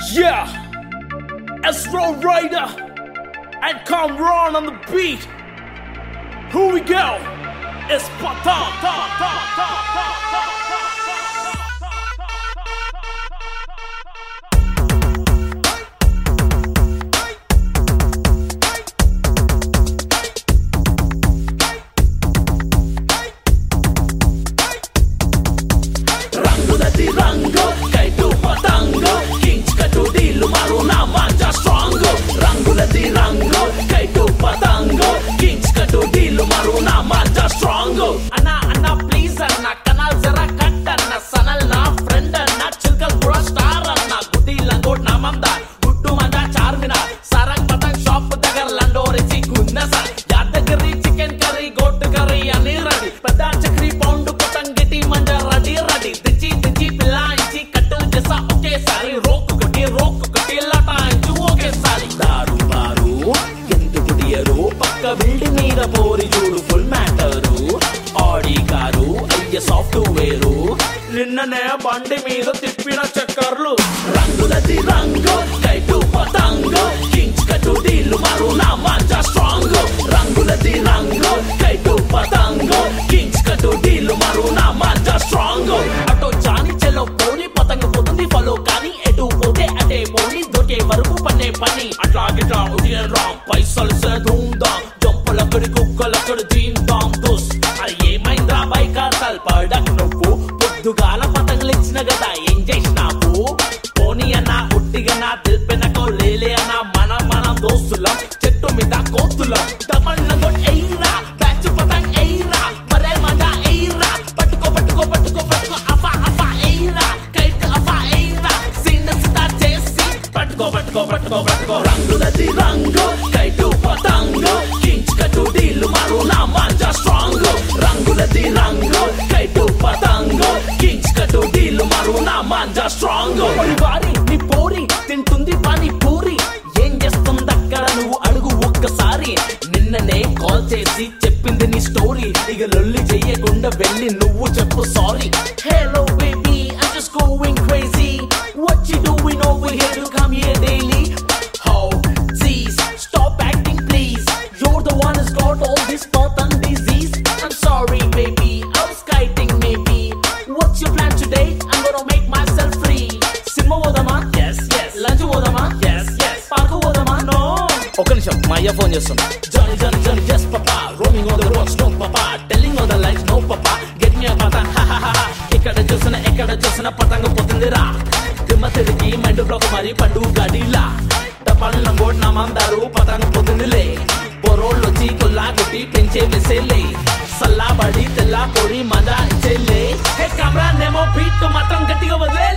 Yeah, Astro Rider and Kamran on the beat. Here we go. It's Patan. రంగులది రంగు kite పతంగు కించ్ కటు deal మారు నా manja strong రంగులది రంగు kite పతంగు కించ్ కటు deal మారు నా మాంజా స్ట్రాంగ్ అన్న అన్న ప్లీజ్ అన్న కనాల్ జరా కట్ అన్న సనల్ నా ఫ్రెండ్ అన్న చిల్కల్ కూడా స్టార్ అన్న గుడ్డి లంగోట్ నా మంద గుట్టు మంద చార్మినార్ సరంగ్ పతంగ్ షాప్ దగ్గర లండోరేసి గున్న సార్ Yadagiri chicken curry goat curry అని రెడీ పెద్ద చక్రీ పౌండ్ పతంగ్ గిటి మంజ రెడీ రెడీ తెచ్చి తెచ్చి పిల్లాయించి కట్టు చేసా ఒకేసారి రోక్ కొట్టి రోక్ కొట్టి లటాయించు ఒకేసారి దారు బారు ఎందుకు డియరు పక్క బిల్డింగ్ మీద పోరి చూడు ఫుల్ మ్యాటరు ఆడి కారు అయ్య సాఫ్ట్వేరు నిన్ననే బండి మీద తిప్పిన చక్కర్లు రంగులది రంగు కైటు పతంగు కించ్ కటు డీలు మారు నా మాంజా స్ట్రాంగ్ రంగులది రంగు కైటు పతంగు కించ్ కటు డీలు మారు నా మాంజా స్ట్రాంగ్ అటో జాని చెల్లో పోని పతంగ పోతుంది ఫలో కానీ ఎటు పోతే అటే పోని దొరికే వరకు పన్నే పని అట్లాగిట్లా ఉదయం రామ్ పైసలు ధూమ్దాం జంపలక్కడి కుక్కలక్కడి దీన్ దామ్ దుస్ అది ఏమైందా బైకార్తల్ పడక్ నువ్వు పొద్దుగాల పతంగులు ఇచ్చిన కదా ఏం చేసినావు పోనీ అన్న ఉట్టిగా నా తెలిపినకో లేలే అన్న మనం మనం దోస్తులం చెట్టు మీద కోతులం దమన్లో ఎయిరా బ్యాచ్ పతంగ్ ఎయిరా మరే మజా ఎయిరా పట్టుకో పట్టుకో పట్టుకో పట్టుకో అఫా అఫా ఎయిరా కైట్ అఫా ఎయిరా సీన్ స్టార్ట్ చేసి పట్టుకో పట్టుకో పట్టుకో పట్టుకో రంగులది రంగు కైటు పతంగు కించ్ కటు డీలు మారు నా మాంజా స్ట్రాంగ్ రంగులది రంగు కైటు పతంగు కించ్ కటు డీలు మారు నా మాంజా స్ట్రాంగ్ వారి నీ పోరి తింటుంది పాని పూరి ఏం చేస్తుంది అక్కడ నువ్వు అడుగు ఒక్కసారి నిన్ననే కాల్ చేసి చెప్పింది నీ స్టోరీ ఇక లొల్లి చెయ్యకుండా వెళ్ళి నువ్వు చెప్పు sorry hello baby I'm just going crazy What you doing over here to come here daily Oh geez stop acting please You're the one who's got all this thought and disease I'm sorry baby I was kiting maybe What's your plan today? I'm gonna make myself free cinema పోదామా yes yes lunch పోదామా yes yes park పోదామా no ఒక నిమిషం మా అయ్య phone చేస్తుంది Johnny, Johnny, Johnny, yes, papa. Roaming on the roads, no, papa. Telling all the lies, no, papa. Get me a pata, ha, ha, ha, ha. ఇక్కడ చూసిన ఎక్కడ చూసిన పతంగ పోతుందిరా దిమ్మ తిరిగి మైండ్ బ్లాక్ మరి పండు గడిలా టపాల బోర్డు నమందారు పతంగ పోతుందిలే బొరోళ్ళు వచ్చి కొల్లా కొట్టి పెంచే వెసేలే సల్లా బడి తెల్లా పొడి మజా ఇచ్చేలే హే కమరా నేమో బీట్ మాత్రం గట్టిగా వదిలే